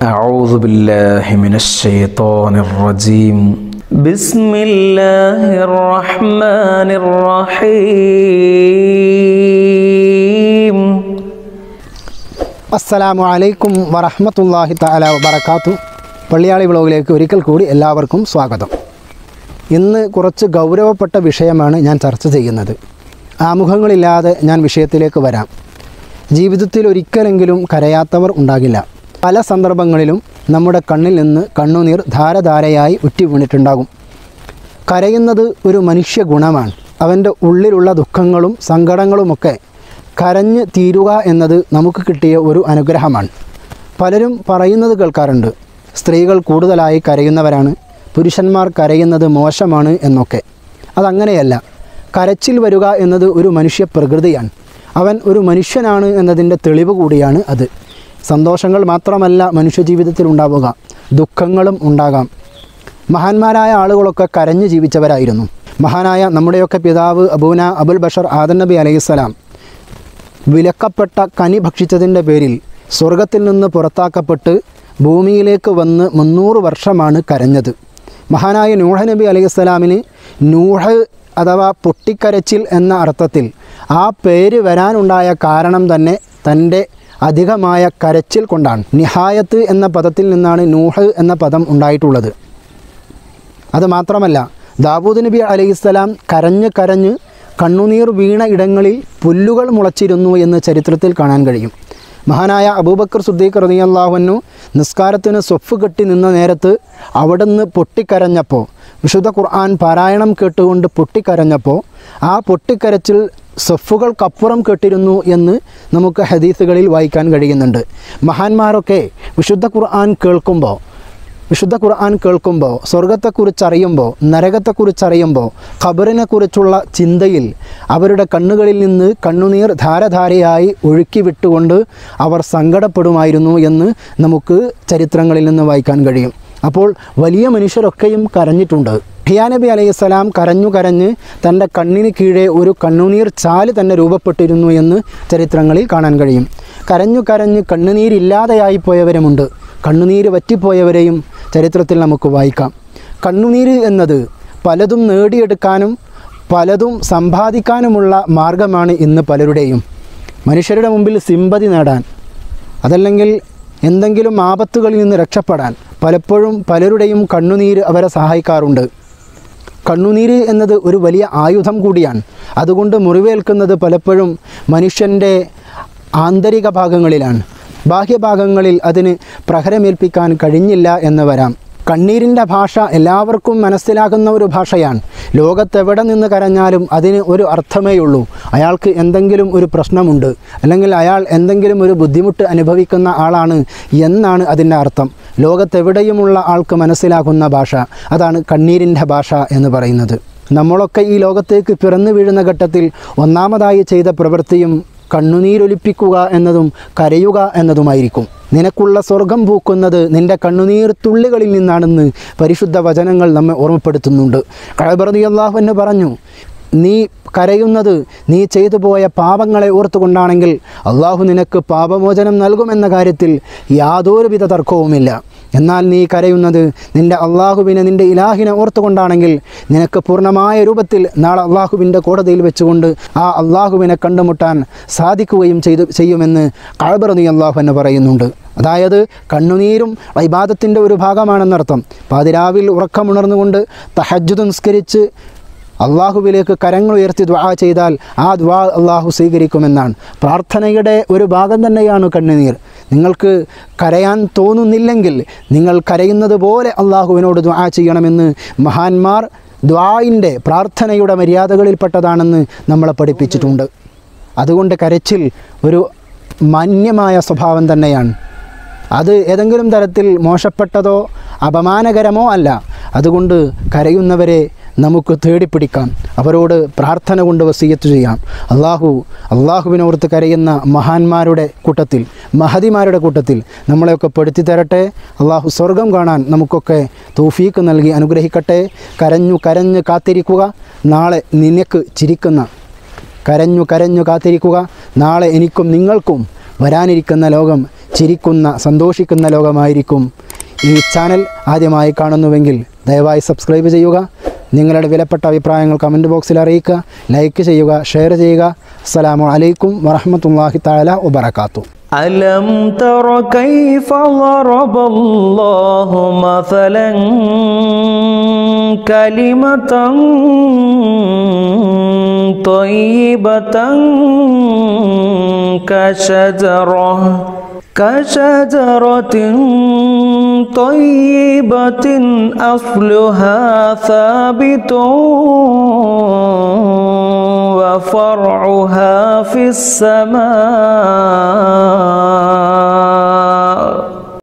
أعوذ بالله من الشيطان الرجيم بسم الله الرحمن الرحيم അസ്സലാമു അലൈക്കും വറഹ്മത്തുള്ളാഹി തആല വബറകാത്തു പള്ളിയാളി വ്ളോഗിലേക്ക് ഒരിക്കൽ കൂടി എല്ലാവർക്കും സ്വാഗതം ഇന്ന് കുറച്ച് ഗൗരവപ്പെട്ട വിഷയമാണ് ഞാൻ ചർച്ച ചെയ്യുന്നത് ആമുഖങ്ങളില്ലാതെ ഞാൻ വിഷയത്തിലേക്ക് വരാം ജീവിതത്തിൽ ഒരിക്കലെങ്കിലും കരയാത്തവർ ഉണ്ടാകില്ല പല സന്ദർഭങ്ങളിലും നമ്മുടെ കണ്ണിൽ നിന്ന് കണ്ണുനീർ ധാരധാരയായി ഉറ്റി വീണിട്ടുണ്ടാകും കരയുന്നത് ഒരു മനുഷ്യ ഗുണമാണ് അവൻ്റെ ഉള്ളിലുള്ള ദുഃഖങ്ങളും സങ്കടങ്ങളുമൊക്കെ കരഞ്ഞ് തീരുക എന്നത് നമുക്ക് കിട്ടിയ ഒരു അനുഗ്രഹമാണ് പലരും പറയുന്നത് കേൾക്കാറുണ്ട് സ്ത്രീകൾ കൂടുതലായി കരയുന്നവരാണ് പുരുഷന്മാർ കരയുന്നത് മോശമാണ് എന്നൊക്കെ അതങ്ങനെയല്ല കരച്ചിൽ വരിക എന്നത് ഒരു മനുഷ്യ പ്രകൃതിയാണ് അവൻ ഒരു മനുഷ്യനാണ് എന്നതിൻ്റെ തെളിവ് കൂടിയാണ് അത് സന്തോഷങ്ങൾ മാത്രമല്ല മനുഷ്യജീവിതത്തിൽ ഉണ്ടാവുക ദുഃഖങ്ങളും ഉണ്ടാകാം മഹാന്മാരായ ആളുകളൊക്കെ കരഞ്ഞു ജീവിച്ചവരായിരുന്നു മഹാനായ നമ്മുടെയൊക്കെ പിതാവ് അബൂന അബുൽ ബഷർ ആദൻ നബി അലൈഹിസ്സലാം വിലക്കപ്പെട്ട കനി ഭക്ഷിച്ചതിൻ്റെ പേരിൽ സ്വർഗത്തിൽ നിന്ന് പുറത്താക്കപ്പെട്ട് ഭൂമിയിലേക്ക് വന്ന് മുന്നൂറ് വർഷമാണ് കരഞ്ഞത് മഹാനായ നൂഹ നബി അലൈഹിസ്സലാമിന് നൂഹ് അഥവാ പൊട്ടിക്കരച്ചിൽ എന്ന അർത്ഥത്തിൽ ആ പേര് വരാനുണ്ടായ കാരണം തന്നെ തൻ്റെ അധികമായ കരച്ചിൽ കൊണ്ടാണ് നിഹായത്ത് എന്ന പദത്തിൽ നിന്നാണ് നൂഹ് എന്ന പദം ഉണ്ടായിട്ടുള്ളത് അത് മാത്രമല്ല ദാവൂദ് നബി അലൈഹിസ്സലാം കരഞ്ഞ് കരഞ്ഞ് കണ്ണുനീർ വീണ ഇടങ്ങളിൽ പുല്ലുകൾ മുളച്ചിരുന്നു എന്ന് ചരിത്രത്തിൽ കാണാൻ കഴിയും മഹാനായ അബൂബക്കർ സുദ്ദീഖ് റതിയല്ലാഹുന്നു നിസ്കാരത്തിന് സ്വഫ് കെട്ടി നിന്ന നേരത്ത് അവിടുന്ന് പൊട്ടിക്കരഞ്ഞപ്പോൾ വിശുദ്ധ ഖുർആൻ പാരായണം കേട്ടുകൊണ്ട് പൊട്ടിക്കരഞ്ഞപ്പോൾ ആ പൊട്ടിക്കരച്ചിൽ സഫുകൾക്കപ്പുറം കേട്ടിരുന്നു എന്ന് നമുക്ക് ഹദീസുകളിൽ വായിക്കാൻ കഴിയുന്നുണ്ട് മഹാന്മാരൊക്കെ വിശുദ്ധ ഖുർആൻ കേൾക്കുമ്പോൾ വിശുദ്ധ ഖുർആൻ കേൾക്കുമ്പോൾ സ്വർഗത്തെക്കുറിച്ചറിയുമ്പോൾ നരകത്തെക്കുറിച്ചറിയുമ്പോൾ ഖബറിനെക്കുറിച്ചുള്ള ചിന്തയിൽ അവരുടെ കണ്ണുകളിൽ നിന്ന് കണ്ണുനീർ ധാരധാരയായി ഒഴുക്കി വിട്ടുകൊണ്ട് അവർ സങ്കടപ്പെടുമായിരുന്നു എന്ന് നമുക്ക് ചരിത്രങ്ങളിൽ നിന്ന് വായിക്കാൻ കഴിയും അപ്പോൾ വലിയ മനുഷ്യരൊക്കെയും കരഞ്ഞിട്ടുണ്ട് ഹിയാ നബി അലൈഹിസ്സലാം കരഞ്ഞു കരഞ്ഞ് തൻ്റെ കണ്ണിന് കീഴെ ഒരു കണ്ണുനീർ ചാല് തന്നെ രൂപപ്പെട്ടിരുന്നു എന്ന് ചരിത്രങ്ങളിൽ കാണാൻ കഴിയും കരഞ്ഞു കരഞ്ഞ് കണ്ണുനീരില്ലാതെയായി പോയവരുമുണ്ട് കണ്ണുനീര് വറ്റിപ്പോയവരെയും ചരിത്രത്തിൽ നമുക്ക് വായിക്കാം കണ്ണുനീര് എന്നത് പലതും നേടിയെടുക്കാനും പലതും സമ്പാദിക്കാനുമുള്ള മാർഗമാണ് ഇന്ന് പലരുടെയും മനുഷ്യരുടെ മുമ്പിൽ സിമ്പതി നേടാൻ അതല്ലെങ്കിൽ എന്തെങ്കിലും ആപത്തുകളിൽ നിന്ന് രക്ഷപ്പെടാൻ പലപ്പോഴും പലരുടെയും കണ്ണുനീര് അവരെ സഹായിക്കാറുണ്ട് കണ്ണുനീര് എന്നത് ഒരു വലിയ ആയുധം കൂടിയാണ് അതുകൊണ്ട് മുറിവേൽക്കുന്നത് പലപ്പോഴും മനുഷ്യൻ്റെ ആന്തരിക ഭാഗങ്ങളിലാണ് ബാഹ്യഭാഗങ്ങളിൽ അതിന് പ്രഹരമേൽപ്പിക്കാൻ കഴിഞ്ഞില്ല എന്ന് വരാം കണ്ണീരിൻ്റെ ഭാഷ എല്ലാവർക്കും മനസ്സിലാകുന്ന ഒരു ഭാഷയാണ് ലോകത്തെവിടെ നിന്ന് കരഞ്ഞാലും അതിന് ഒരു അർത്ഥമേ ഉള്ളൂ അയാൾക്ക് എന്തെങ്കിലും ഒരു പ്രശ്നമുണ്ട് അല്ലെങ്കിൽ അയാൾ എന്തെങ്കിലും ഒരു ബുദ്ധിമുട്ട് അനുഭവിക്കുന്ന ആളാണ് എന്നാണ് അതിൻ്റെ അർത്ഥം ലോകത്തെവിടെയുമുള്ള ആൾക്ക് മനസ്സിലാകുന്ന ഭാഷ അതാണ് കണ്ണീരിൻ്റെ ഭാഷ എന്ന് പറയുന്നത് നമ്മളൊക്കെ ഈ ലോകത്തേക്ക് പിറന്നു വീഴുന്ന ഘട്ടത്തിൽ ഒന്നാമതായി ചെയ്ത പ്രവൃത്തിയും കണ്ണുനീരൊലിപ്പിക്കുക എന്നതും കരയുക എന്നതുമായിരിക്കും നിനക്കുള്ള സ്വർഗം പൂക്കുന്നത് നിന്റെ കണ്ണുനീർ തുള്ളികളിൽ നിന്നാണെന്ന് പരിശുദ്ധ വചനങ്ങൾ നമ്മെ ഓർമ്മപ്പെടുത്തുന്നുണ്ട് കഴബറതി അള്ളാഹു എന്ന് പറഞ്ഞു നീ കരയുന്നത് നീ ചെയ്തു പോയ പാപങ്ങളെ ഓർത്തുകൊണ്ടാണെങ്കിൽ അള്ളാഹു നിനക്ക് പാപമോചനം നൽകുമെന്ന കാര്യത്തിൽ യാതൊരുവിധ തർക്കവുമില്ല എന്നാൽ നീ കരയുന്നത് നിൻ്റെ അള്ളാഹുവിനെ നിൻ്റെ ഇലാഹിനെ ഓർത്തുകൊണ്ടാണെങ്കിൽ നിനക്ക് പൂർണ്ണമായ രൂപത്തിൽ നാളെ അള്ളാഹുവിൻ്റെ കോടതിയിൽ വെച്ചുകൊണ്ട് ആ അള്ളാഹുവിനെ കണ്ടുമുട്ടാൻ സാധിക്കുകയും ചെയ്തു ചെയ്യുമെന്ന് കഴബറതി അള്ളാഹു എന്ന് പറയുന്നുണ്ട് അതായത് കണ്ണുനീരും വൈബാദത്തിൻ്റെ ഒരു ഭാഗമാണെന്നർത്ഥം പാതിരാവിൽ ഉറക്കമുണർന്നുകൊണ്ട് തഹജ്ജുദ് നിസ്കരിച്ച് അള്ളാഹുവിലേക്ക് കരങ്ങൾ ഉയർത്തി ദ്വാ ചെയ്താൽ ആ ദ്വാ അള്ളാഹു സ്വീകരിക്കുമെന്നാണ് പ്രാർത്ഥനയുടെ ഒരു ഭാഗം തന്നെയാണ് കണ്ണുനീർ നിങ്ങൾക്ക് കരയാൻ തോന്നുന്നില്ലെങ്കിൽ നിങ്ങൾ കരയുന്നത് പോലെ അള്ളാഹുവിനോട് ദ്വാ ചെയ്യണമെന്ന് മഹാന്മാർ ദ്വായിൻ്റെ പ്രാർത്ഥനയുടെ മര്യാദകളിൽപ്പെട്ടതാണെന്ന് നമ്മളെ പഠിപ്പിച്ചിട്ടുണ്ട് അതുകൊണ്ട് കരച്ചിൽ ഒരു മാന്യമായ സ്വഭാവം തന്നെയാണ് അത് ഏതെങ്കിലും തരത്തിൽ മോശപ്പെട്ടതോ അപമാനകരമോ അല്ല അതുകൊണ്ട് കരയുന്നവരെ നമുക്ക് തേടിപ്പിടിക്കാം അവരോട് പ്രാർത്ഥന കൊണ്ട് വസീയത്ത് ചെയ്യാം അള്ളാഹു അള്ളാഹുവിനോർത്ത് കരയുന്ന മഹാന്മാരുടെ കൂട്ടത്തിൽ മഹതിമാരുടെ കൂട്ടത്തിൽ നമ്മളെയൊക്കെ പെടുത്തി തരട്ടെ അള്ളാഹു സ്വർഗം കാണാൻ നമുക്കൊക്കെ തൗഫീക്ക് നൽകി അനുഗ്രഹിക്കട്ടെ കരഞ്ഞു കരഞ്ഞ് കാത്തിരിക്കുക നാളെ നിനക്ക് ചിരിക്കുന്ന കരഞ്ഞു കരഞ്ഞു കാത്തിരിക്കുക നാളെ എനിക്കും നിങ്ങൾക്കും വരാനിരിക്കുന്ന ലോകം ചിരിക്കുന്ന സന്തോഷിക്കുന്ന ലോകമായിരിക്കും ഈ ചാനൽ ആദ്യമായി കാണുന്നുവെങ്കിൽ ദയവായി സബ്സ്ക്രൈബ് ചെയ്യുക നിങ്ങളുടെ വിലപ്പെട്ട അഭിപ്രായങ്ങൾ കമൻറ്റ് ബോക്സിൽ അറിയിക്കുക ലൈക്ക് ചെയ്യുക ഷെയർ ചെയ്യുക അസ്സലാമു അലൈക്കും വറഹ്മത്തുള്ളാഹി തആല വബറകാത്തു ألم تر كيف ضرب الله مثلا كلمة طيبة كشجرة كشجرة طيبة أصلها ثابت وفرعها في السماء